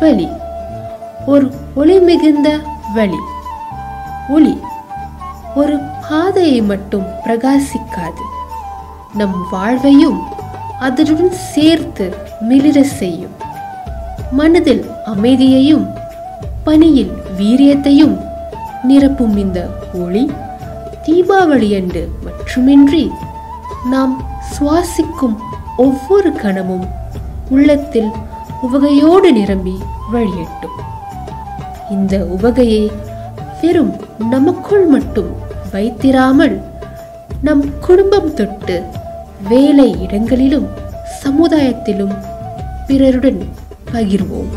வழி ஒரு ஒளி மிகுந்த வழி ஒளி ஒரு பாதையை மட்டும் பிரகாசிக்காது நம் வாழ்வையும் அதனுடன் சேர்த்து மிளிர செய்யும் மனதில் அமைதியையும் பணியில் வீரியத்தையும் நிரப்பும் இந்த ஒளி தீபாவளி அன்று மட்டுமின்றி நாம் சுவாசிக்கும் ஒவ்வொரு கணமும் உள்ளத்தில் உவகையோடு நிரம்பி வழியட்டும் இந்த உவகையை வெறும் நமக்குள் மட்டும் வைத்திராமல் நம் குடும்பம் தொட்டு வேலை இடங்களிலும் சமுதாயத்திலும் பிறருடன் பகிர்வோம்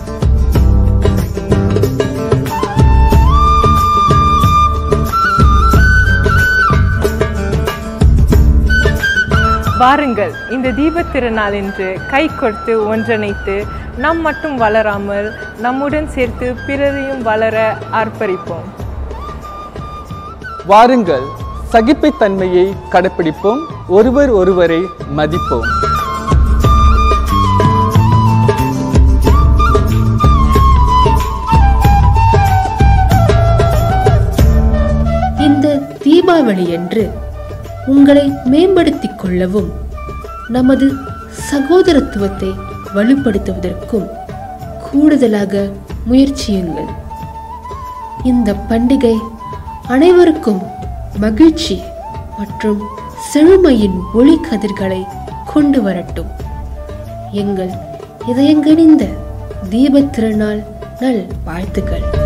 வாருங்கள் இந்த தீபத் திருநாளன்று கை கொடுத்து ஒன்றிணைத்து நம் மட்டும் வளராமல் நம்முடன் சேர்த்து பிறரையும் வளர ஆர்ப்பரிப்போம் வாருங்கள் சகிப்புத்தன்மையை கடைப்பிடிப்போம் ஒருவர் ஒருவரை மதிப்போம் இந்த தீபாவளி அன்று உங்களை மேம்படுத்திக் கொள்ளவும் நமது சகோதரத்துவத்தை வலுப்படுத்துவதற்கும் கூடுதலாக முயற்சியுங்கள் இந்த பண்டிகை அனைவருக்கும் மகிழ்ச்சி மற்றும் செழுமையின் ஒளி கதிர்களை கொண்டு வரட்டும் எங்கள் இதயங்கனிந்த தீபத் திருநாள் நல் வாழ்த்துக்கள்